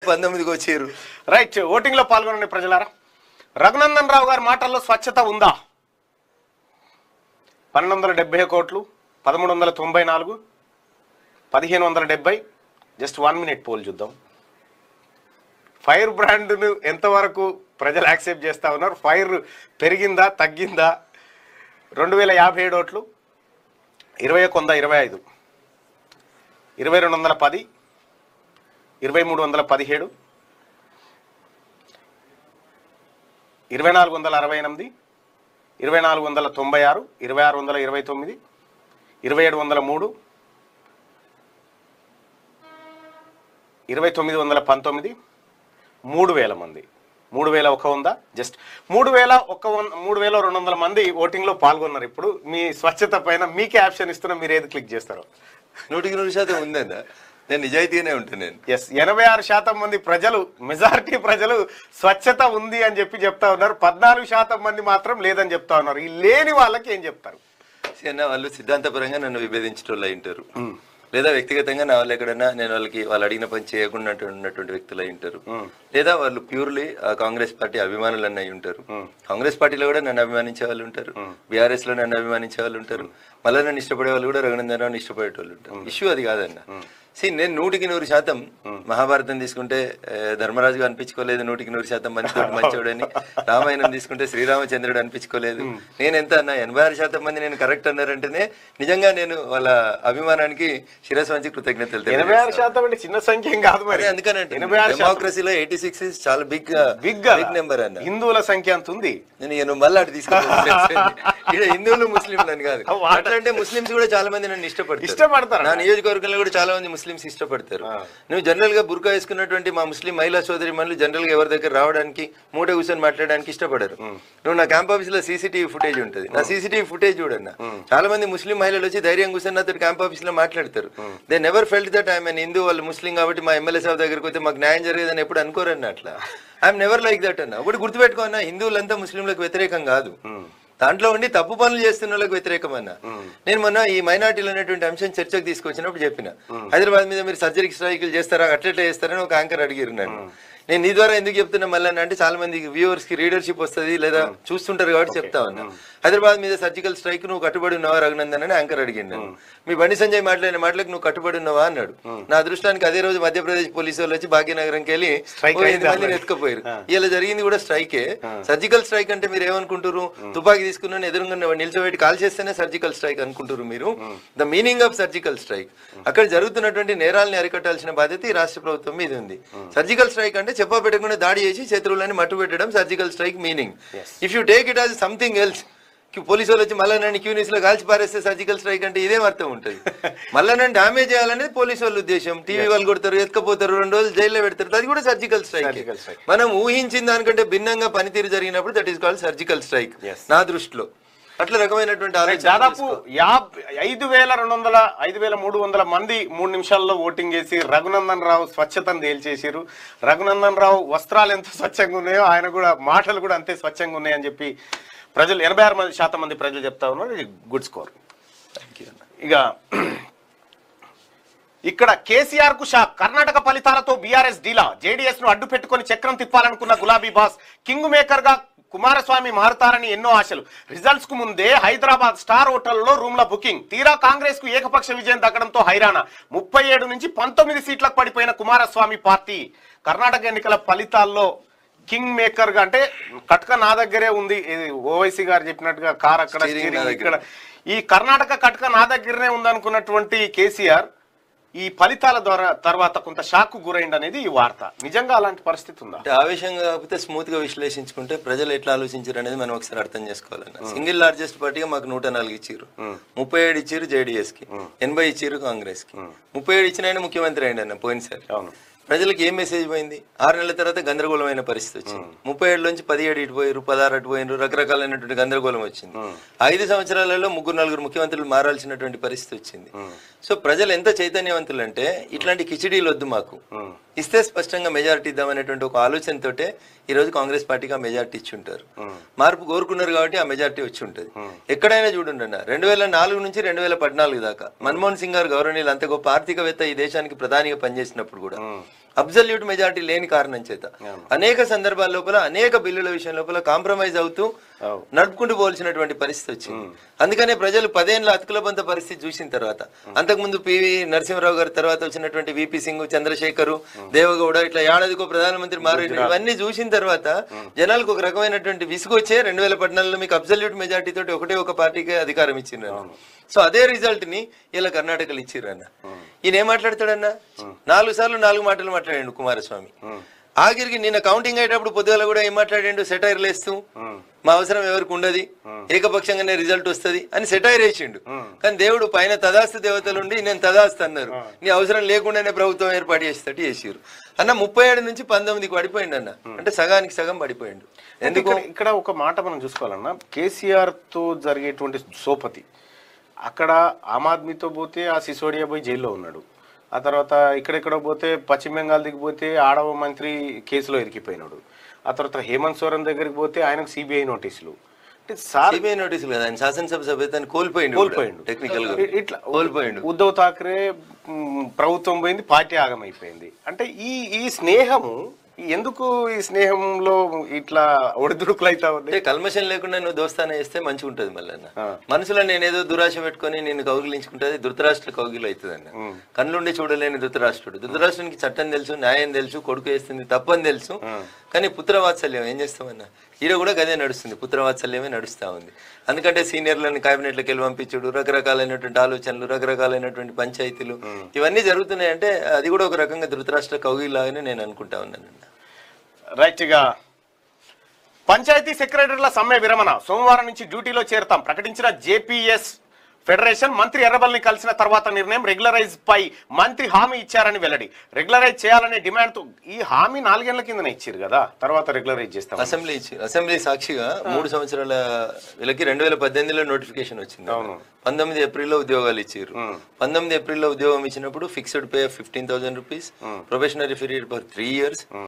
పంతొమ్మిదికి వచ్చారు right voting లో పాల్గొనండి ప్రజలారా రఘునందన్ రావు గారి మాటల్లో స్వచ్ఛత ఉందా పన్నెండు వందల డెబ్బై కోట్లు పదమూడు వందల తొంభై నాలుగు పదిహేను వందల డెబ్బై జస్ట్ వన్ మినిట్ పోల్ చూద్దాం ఫైర్ బ్రాండ్ను ఎంతవరకు ప్రజలు యాక్సెప్ట్ చేస్తా ఉన్నారు ఫైర్ పెరిగిందా తగ్గిందా రెండు వేల యాభై ఏడు ఓట్లు ఇరవై ఒక వంద ఇరవై ఐదు ఇరవై రెండు వందల పది ఇరవై మూడు వందల పదిహేడు ఇరవై నాలుగు వందల అరవై ఎనిమిది ఇరవై నాలుగు వందల తొంభై ఆరు ఇరవై ఆరు వందల ఇరవై తొమ్మిది ఇరవై ఏడు వందల మూడు ఇరవై తొమ్మిది వందల పంతొమ్మిది మూడు వేల మంది మూడు వేల ఒక వంద జస్ట్ మూడు వేల ఒక వంద మూడు వేల రెండు వందల మంది ఓటింగ్లో పాల్గొన్నారు ఇప్పుడు మీ స్వచ్ఛత పైన మీకే ఆప్షన్ ఇస్తున్నా మీరు ఏది క్లిక్ చేస్తారు నూటికి నూరు శాతం ఉందన్న నేను నిజాయితీగానే ఉంటాను నేను ఎస్ ఎనభై ఆరు శాతం మంది ప్రజలు మెజారిటీ ప్రజలు స్వచ్ఛత ఉంది అని చెప్పి చెప్తా ఉన్నారు పద్నాలుగు శాతం మంది మాత్రం లేదని చెప్తా ఉన్నారు ఈ లేని వాళ్ళకి ఏం చెప్తారు అన్న వాళ్ళు సిద్ధాంతపరంగా నన్ను విభేదించడం అయి ఉంటారు లేదా వ్యక్తిగతంగా నా వాళ్ళు ఎక్కడైనా నేను వాళ్ళకి వాళ్ళు అడిగిన పని చేయకుండా ఉన్నటువంటి వ్యక్తులు అయి ఉంటారు లేదా వాళ్ళు ప్యూర్లీ కాంగ్రెస్ పార్టీ అభిమానులు అయి ఉంటారు కాంగ్రెస్ పార్టీలో కూడా నన్ను అభిమానించే వాళ్ళు ఉంటారు బీఆర్ఎస్ లో నన్ను అభిమానించే వాళ్ళు ఉంటారు మళ్ళీ నన్ను ఇష్టపడే వాళ్ళు కూడా రఘునందన్ రావు ఇష్టపడే వాళ్ళు ఉంటారు ఇష్యూ అది కాదన్న సి నేను నూటికి నూరు శాతం మహాభారతం తీసుకుంటే ఆ, ధర్మరాజుగా అనిపించుకోలేదు నూటికి నూరు శాతం మంచి మంచోడని రామాయణం తీసుకుంటే శ్రీరామచంద్రుడు అనిపించుకోలేదు నేను ఎంత అన్న ఎనభై ఆరు శాతం మంది నేను కరెక్ట్ అన్నారంటేనే నిజంగా నేను వాళ్ళ అభిమానానికి శిరస్సు వంచి కృతజ్ఞతలు ఎనభై ఆరు శాతం అంటే చిన్న సంఖ్య ఏం కాదు మరి అందుకనంటే ఎనభై ఆరు శాతం డెమోక్రసీలో ఎయిటీ సిక్స్ చాలా బిగ్ బిగ్ బిగ్ నెంబర్ అన్న హిందువుల సంఖ్య అంత ఉంది నేను ఈయన మళ్ళీ అటు తీసుకుంటాను ఇక్కడ హిందువులు ముస్లింలు అని కాదు అట్లా అంటే ముస్లింస్ కూడా చాలా మంది నన్ను ఇష్టపడతారు ఇష్టపడతారు నా నియోజకవర్గంలో కూడా చాలా మంది ముస్లింస్ ఇష్టపడతారు నువ్వు జనరల్ గా బుర్కా వేసుకున్నటువంటి మా ముస్లిం మహిళా సోదరి మనులు జనరల్ గా ఎవరి దగ్గర రావడానికి మూట కూర్చొని మాట్లాడడానికి ఇష్టపడరు నువ్వు నా క్యాంప్ ఆఫీస్ లో సీసీటీవీ ఫుటేజ్ ఉంటుంది నా సీసీటీవీ ఫుటేజ్ చూడన్నా చాలా మంది ముస్లిం మహిళలు వచ్చి ధైర్యం కూర్చొని నాతో క్యాంప్ ఆఫీస్ లో మాట్లాడతారు they never felt that I'm Hindu వాళ్ళు ముస్లిం కాబట్టి మా ఎమ్మెల్యే సాబ్ దగ్గరికి వస్తే మాకు న్యాయం జరగదని ఎప్పుడు అనుకోరన్న అట్లా ఐఎమ్ నెవర్ లైక్ దట్ అన్న ఒకటి గుర్తుపెట్టుకో అన్న హిందువులంతా ముస్లింలకు వ్యతిరేకం కాదు దాంట్లో ఉండి తప్పు పనులు చేస్తున్న వాళ్ళకి వ్యతిరేకమన్నా నేను మొన్న ఈ మైనార్టీలు అనేటువంటి అంశం చర్చకు తీసుకొచ్చినప్పుడు చెప్పిన హైదరాబాద్ మీద మీరు సర్జరీ స్ట్రైకులు చేస్తారా అట్లెట్లా చేస్తారని ఒక యాంకర్ అడిగారు నన్ను నేను నీ ద్వారా ఎందుకు చెప్తున్నా మళ్ళీ అంటే చాలా మంది వ్యూవర్స్ కి రీడర్షిప్ వస్తుంది లేదా చూస్తుంటారు కాబట్టి చెప్తా ఉన్నా హైదరాబాద్ మీద సర్జికల్ స్ట్రైక్ నువ్వు కట్టుబడి ఉన్నావా రఘునందన్ అని యాంకర్ అడిగాను నేను మీ బండి సంజయ్ మాట్లాడిన మాటలకు నువ్వు కట్టుబడి ఉన్నావా అన్నాడు నా అదృష్టానికి అదే రోజు మధ్యప్రదేశ్ పోలీసు వాళ్ళు వచ్చి భాగ్యనగరంకి వెళ్ళి Strike ఓ అయింది ఎనిమిది మందిని ఎత్తుకపోయారు ఇలా జరిగింది కూడా స్ట్రైకే సర్జికల్ స్ట్రైక్ అంటే మీరు ఏమనుకుంటారు తుపాకీ తీసుకున్న ఎదురుగా నిల్చోబెట్టి కాల్ చేస్తేనే సర్జికల్ స్ట్రైక్ అనుకుంటారు మీరు the meaning of surgical strike అక్కడ జరుగుతున్నటువంటి నేరాలను అరికట్టాల్సిన బాధ్యత ఈ రాష్ట్ర ప్రభుత్వం మీద ఉంది సర్జికల్ స్ట్రైక్ అంటే చెప్ప పెట్టకుండా దాడి చేసి శత్రువులని మట్టు పెట్టడం surgical strike meaning if you take it as something else police వాళ్ళు వచ్చి మళ్ళీ నన్ను క్యూనిస్ లో కాల్చి పారేస్తే సర్జికల్ స్ట్రైక్ అంటే ఇదేం అర్థం ఉంటుంది మళ్ళీ నన్ను డామేజ్ చేయాలనేది పోలీసు వాళ్ళ ఉద్దేశం టీవీ వాళ్ళు కొడతారు ఎత్తుకపోతారు రెండు రోజులు జైల్లో పెడతారు అది కూడా సర్జికల్ స్ట్రైక్ Surgical strike. మనం ఊహించిన దానికంటే భిన్నంగా పనితీరు జరిగినప్పుడు that is called surgical strike Yes. నా దృష్టిలో అట్లా రకమైనటువంటి ఆలోచన దాదాపు యాభై ఐదు వేల రెండు వందల ఐదు వేల మూడు వందల మంది మూడు నిమిషాల్లో ఓటింగ్ చేసి రఘునందన్ రావు స్వచ్ఛతను తేల్చేసారు రఘునందన్ రావు వస్త్రాలు ఎంత స్వచ్ఛంగా ఉన్నాయో ఆయన కూడా మాటలు కూడా అంతే స్వచ్ఛంగా ఉన్నాయని చెప్పి ప్రజలు ఎనభై ఆరు మంది శాతం మంది ప్రజలు చెప్తా ఉన్నారు ఇది గుడ్ స్కోర్ ఇక ఇక్కడ కేసీఆర్ కు షాక్ కర్ణాటక ఫలితాలతో బీఆర్ఎస్ డీలా జేడీఎస్ ను అడ్డు పెట్టుకుని చక్రం తిప్పాలనుకున్న గులాబీ బాస్ కింగ్ మేకర్ గా కుమారస్వామి మారుతారని ఎన్నో ఆశలు రిజల్ట్స్ కు ముందే హైదరాబాద్ స్టార్ హోటల్లో రూమ్ల బుకింగ్ తీరా కాంగ్రెస్ కు ఏకపక్ష విజయం దక్కడంతో హైరాణ ముప్పై ఏడు నుంచి పంతొమ్మిది సీట్లకు పడిపోయిన కుమారస్వామి పార్టీ కర్ణాటక ఎన్నికల ఫలితాల్లో కింగ్ మేకర్ గా అంటే కట్క నా దగ్గరే ఉంది ఇది ఓవైసీ గారు చెప్పినట్టుగా కార్ అక్కడ Steering నా steering దగ్గర. ఇక్కడ ఈ కర్ణాటక కట్క నా దగ్గరనే ఉందనుకున్నటువంటి కేసీఆర్ ఈ ఫలితాల ద్వారా తర్వాత కొంత షాక్ గురైంది అనేది ఈ వార్త నిజంగా అలాంటి పరిస్థితి ఉందా అంటే ఆవేశంగా కాకపోతే స్మూత్ గా విశ్లేషించుకుంటే ప్రజలు ఎట్లా ఆలోచించారు అనేది మనం ఒకసారి అర్థం చేసుకోవాలన్న సింగిల్ లార్జెస్ట్ పార్టీగా మాకు నూట నాలుగు ఇచ్చారు ముప్పై ఏడు ఇచ్చారు జేడీఎస్ కి ఎనభై ఇచ్చారు కాంగ్రెస్ కి ముప్పై ఏడు ఇచ్చిన ఆయన ముఖ్యమంత్రి అయింది అన్న పోయినసారి అవును ప్రజలకు ఏం మెసేజ్ పోయింది ఆరు నెలల తర్వాత గందరగోళమైన పరిస్థితి వచ్చింది ముప్పై ఏడు నుంచి పదిహేడు ఇటు పోయారు పదహారు అటు పోయినారు రకరకాలైనటువంటి గందరగోళం వచ్చింది ఐదు సంవత్సరాలలో ముగ్గురు నలుగురు ముఖ్యమంత్రులు మారాల్సినటువంటి పరిస్థితి వచ్చింది సో ప్రజలు ఎంత చైతన్యవంతులు అంటే ఇట్లాంటి కిచిడీలు వద్దు మాకు ఇస్తే స్పష్టంగా మెజారిటీ ఇద్దామనేటువంటి ఒక ఆలోచనతోటే ఈ రోజు కాంగ్రెస్ పార్టీకి ఆ మెజారిటీ ఇచ్చి ఉంటారు మార్పు కోరుకున్నారు కాబట్టి ఆ మెజారిటీ వచ్చి ఉంటుంది ఎక్కడైనా చూడండి అన్న రెండు వేల నాలుగు నుంచి రెండు వేల పద్నాలుగు దాకా మన్మోహన్ సింగ్ గారు గౌరవనీయులు అంత గొప్ప ఆర్థికవేత్త ఈ దేశానికి ప్రధానిగా పనిచేసినప్పుడు కూడా అబ్జల్యూట్ మెజారిటీ లేని కారణం చేత అనేక సందర్భాల లోపల అనేక బిల్లుల విషయం లోపల కాంప్రమైజ్ అవుతూ అవు. నడుపుకుంటూ పోవాల్సినటువంటి పరిస్థితి వచ్చింది అందుకనే ప్రజలు పదేళ్ళ అతుకులబంత పరిస్థితి చూసిన తర్వాత అంతకుముందు పివి నరసింహరావు గారి తర్వాత వచ్చినటువంటి విపి సింగ్ చంద్రశేఖర్ దేవగౌడ ఇట్లా ఏడాదికో ప్రధానమంత్రి మారు ఇవన్నీ చూసిన తర్వాత జనాలకు ఒక రకమైనటువంటి విసుగు వచ్చే రెండు వేల పద్నాలుగులో మీకు అబ్జల్యూట్ మెజార్టీ తోటి ఒకటే ఒక పార్టీకే అధికారం ఇచ్చిండ్రు సో అదే రిజల్ట్ ని ఇలా కర్ణాటకలో ఇచ్చిర్రు అన్న ఈయన ఏం మాట్లాడతాడన్న నాలుగు సార్లు నాలుగు మాటలు మాట్లాడాడు కుమారస్వామి ఆఖరికి నిన్న కౌంటింగ్ అయ్యేటప్పుడు పొద్దుగల కూడా ఏం మాట్లాడిండు సెటైర్ లేస్తూ మా అవసరం ఎవరికి ఉండదు ఏకపక్షంగానే రిజల్ట్ వస్తది అని సెటైర్ వేసిండు కానీ దేవుడు పైన తదాస్తు దేవతలుండి నేను తదాస్తు అన్నారు నీ అవసరం లేకుండానే ప్రభుత్వం ఏర్పాటు చేసేటట్టు చేసిరు అన్న ముప్పై ఏడు నుంచి పంతొమ్మిదికి పడిపోయిండు అన్న అంటే సగానికి సగం పడిపోయిండు ఎందుకు ఇక్కడ ఇక్కడ ఒక మాట మనం చూసుకోవాలన్నా కేసీఆర్ తో జరిగేటువంటి సోపతి అక్కడ ఆమ్ ఆద్మీతో పోతే ఆ సిసోడియా పోయి జైల్లో ఉన్నాడు ఆ తర్వాత ఇక్కడెక్కడ పోతే పశ్చిమ బెంగాల్ దిగి పోతే ఆడవ మంత్రి కేసులో ఇరికిపోయినాడు ఆ తర్వాత హేమంత్ సోరెన్ దగ్గరికి పోతే ఆయనకు సిబిఐ నోటీసులు అంటే సార్ సిబిఐ నోటీసులు కదా ఆయన శాసనసభ సభ్యతను కోల్పోయిండు కోల్పోయిండు. టెక్నికల్ గా ఇ- ఇట్లా కోల్పోయిండు ఉద్ధవ్ ఠాక్రే మ్, ప్రభుత్వం పోయింది పార్టీ ఆగమైపోయింది అంటే ఈ ఈ స్నేహము ఎందుకు ఈ స్నేహంలో ఇట్లా ఒడిదుడుకులు అవుతా ఉన్నాయి అంటే కల్మషం లేకుండా నువ్వు దోస్తాన చేస్తే మంచిగా ఉంటది మళ్ళీ అన్న ఆ. మనసులో నేనేదో దురాశ పెట్టుకొని నేను కౌగిలించుకుంటే ధృతరాష్ట్ర కౌగిలి అవుతుంది అన్న కళ్ళుండి చూడలేని ధృతరాష్ట్రుడు ధృతరాష్ట్రునికి చట్టం తెలుసు న్యాయం తెలుసు కొడుకు వేస్తుంది తప్పని తెలుసు కానీ పుత్రవాత్సల్యం ఏం చేస్తామన్న ఈడ కూడా గదే నడుస్తుంది పుత్రవాత్సల్యమే నడుస్తా ఉంది అందుకంటే సీనియర్లను కేబినెట్లకు వెళ్ళి పంపించుడు రకరకాలైనటువంటి ఆలోచనలు రకరకాలైనటువంటి పంచాయతీలు ఇవన్నీ జరుగుతున్నాయి అంటే అది కూడా ఒక రకంగా ధృతరాష్ట్ర కౌగిలాగానే నేను అనుకుంటా ఉన్నాను రైట్ గా పంచాయతీ సెక్రటరీల సమ్మె విరమణ సోమవారం నుంచి డ్యూటీలో చేరతాం ప్రకటించిన జేపీఎస్ ఫెడరేషన్ మంత్రి ఎర్రబల్ని కలిసిన తర్వాత నిర్ణయం రెగ్యులరైజ్ పై మంత్రి హామీ ఇచ్చారని వెల్లడి రెగ్యులరైజ్ చేయాలనే డిమాండ్ తో ఈ హామీ నాలుగేళ్ల కిందనే ఇచ్చారు కదా తర్వాత రెగ్యులరైజ్ చేస్తాం అసెంబ్లీ ఇచ్చి అసెంబ్లీ సాక్షిగా మూడు సంవత్సరాల వీళ్ళకి రెండు వేల పద్దెనిమిదిలో నోటిఫికేషన్ వచ్చింది అవును. పంతొమ్మిది ఏప్రిల్లో ఉద్యోగాలు ఇచ్చారు పంతొమ్మిది ఏప్రిల్లో ఉద్యోగం ఇచ్చినప్పుడు fixed pay fifteen thousand rupees probationary period for three years